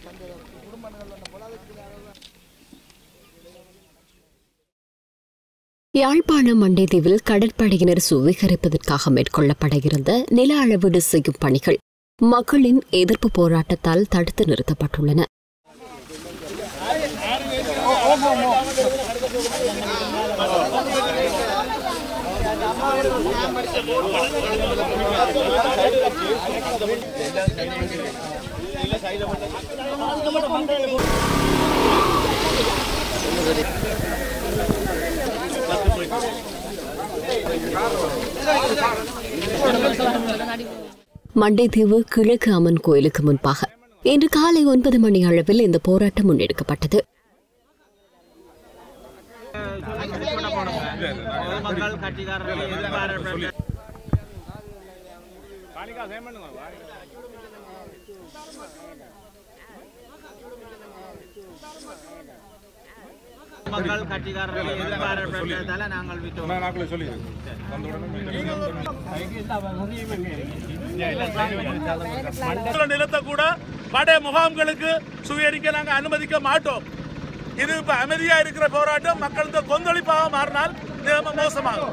யாழ்ப்பாணம் மண்டைதீவில் கடற்படையினர் சுவீகரிப்பதற்காக மேற்கொள்ளப்பட இருந்த நில அளவீடு செய்யும் பணிகள் மக்களின் எதிர்ப்பு போராட்டத்தால் தடுத்து நிறுத்தப்பட்டுள்ளன மண்டைதீவு கிழக்கு அம்மன் கோயிலுக்கு முன்பாக இன்று காலை ஒன்பது மணி அளவில் இந்த போராட்டம் முன்னெடுக்கப்பட்டது மக்கள் கட்சிக்காரர்கள் எதிர்பார்ப்பு மக்கள் கட்சிக்காரர்கள் எதிர்பார்ப்பதால நாங்கள் விட்டோம் மண்டல நிலத்தை கூட படை முகாம்களுக்கு சுவீகரிக்க நாங்க அனுமதிக்க மாட்டோம் இது இப்ப அமைதியா இருக்கிற போராட்டம் மக்களுக்கு கொந்தளிப்பாக மாறினால் நிலைமை மோசமாகும்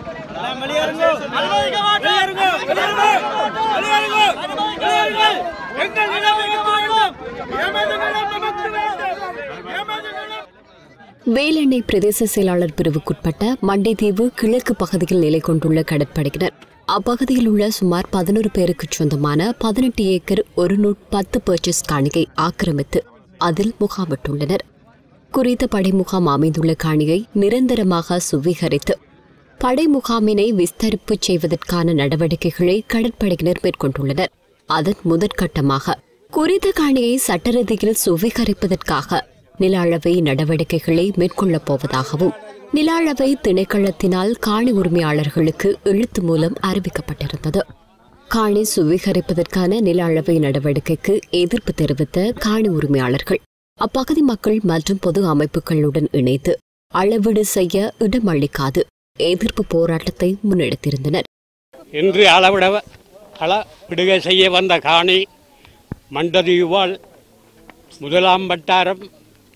வேலெண்ணெய் பிரதேச செயலாளர் பிரிவுக்குட்பட்ட மண்டைதீவு கிழக்கு பகுதியில் நிலை கொண்டுள்ள கடற்படையினர் அப்பகுதியில் உள்ள சுமார் பதினோரு பேருக்கு சொந்தமான பதினெட்டு ஏக்கர் ஒரு நூட் பத்து பர்ச்சேஸ் காணிகை ஆக்கிரமித்து அதில் முகாமிட்டுள்ளனர் குறித்த படை முகாம் அமைந்துள்ள காணியை நிரந்தரமாக சுவீகரித்து படை முகாமினை விஸ்தரிப்பு செய்வதற்கான நடவடிக்கைகளை கடற்படையினர் மேற்கொண்டுள்ளனர் அதன் முதற்கட்டமாக குறித்த காணியை சட்டரீதியில் சுவீகரிப்பதற்காக நில அளவை நடவடிக்கைகளை மேற்கொள்ளப் போவதாகவும் நில அளவை திணைக்களத்தினால் காணி உரிமையாளர்களுக்கு எழுத்து மூலம் அறிவிக்கப்பட்டிருந்தது காணி சுவீகரிப்பதற்கான நில அளவை நடவடிக்கைக்கு எதிர்ப்பு தெரிவித்த காணி உரிமையாளர்கள் அப்பகுதி மக்கள் மற்றும் பொது அமைப்புகளுடன் இணைந்து அளவீடு செய்ய இடமளிக்காது எதிர்ப்பு போராட்டத்தை முன்னெடுத்திருந்தனர் இன்று அளவிட அளவிடுகை செய்ய வந்த காணி மண்டதீவால் முதலாம் வட்டாரம்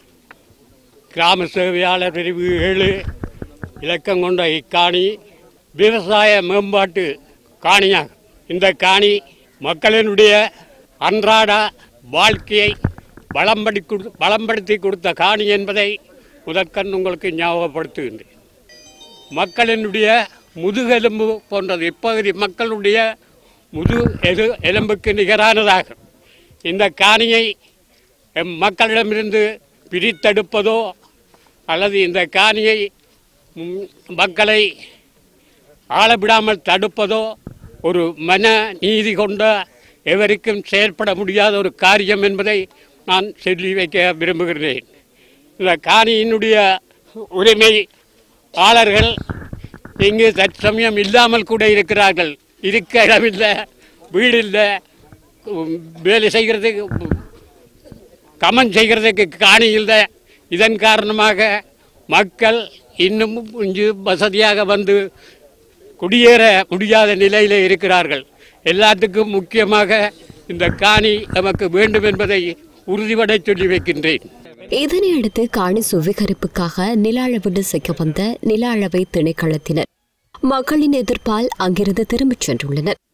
கிராம சேவையாளர் பிரிவு ஏழு இலக்கம் கொண்ட இக்காணி விவசாய மேம்பாட்டு காணியாகும் இந்த காணி மக்களினுடைய அன்றாட வாழ்க்கையை வளம்படி கொடு வளம்படுத்தி கொடுத்த காணி என்பதை முதற்கண் உங்களுக்கு ஞாபகப்படுத்துகின்றேன் மக்களினுடைய முதுகெலும்பு போன்றது இப்பகுதி மக்களுடைய முது எலு எலும்புக்கு நிகரானதாகும் இந்த காணியை எம் மக்களிடமிருந்து பிரித்தெடுப்பதோ அல்லது இந்த காணியை ம், மக்களை ஆளவிடாமல் தடுப்பதோ ஒரு மன நீதி கொண்ட எவருக்கும் செயற்பட முடியாத ஒரு காரியம் என்பதை நான் சொல்லி வைக்க விரும்புகிறேன் இந்த காணியினுடைய உரிமை ஆளர்கள் இங்கு தற்சமயம் இல்லாமல் கூட இருக்கிறார்கள் இருக்க இடமில்லை வீடு இல்லை உம், வேலை செய்கிறதுக்கு கமன் செய்கிறதுக்கு காணி இல்லை இதன் காரணமாக மக்கள் இன்னும் கொஞ்சம் வசதியாக வந்து குடியேற முடியாத நிலையில் இருக்கிறார்கள் எல்லாத்துக்கும் முக்கியமாக இந்த காணி நமக்கு வேண்டும் என்பதை உறுதிபட சொல்லி வைக்கின்றேன் இதனையடுத்து காணி சுவீகரிப்புக்காக நில அளவீடு செய்ய வந்த நில அளவை திணைக்களத்தினர் மக்களின் எதிர்ப்பால் அங்கிருந்து திரும்பிச் சென்றுள்ளனர்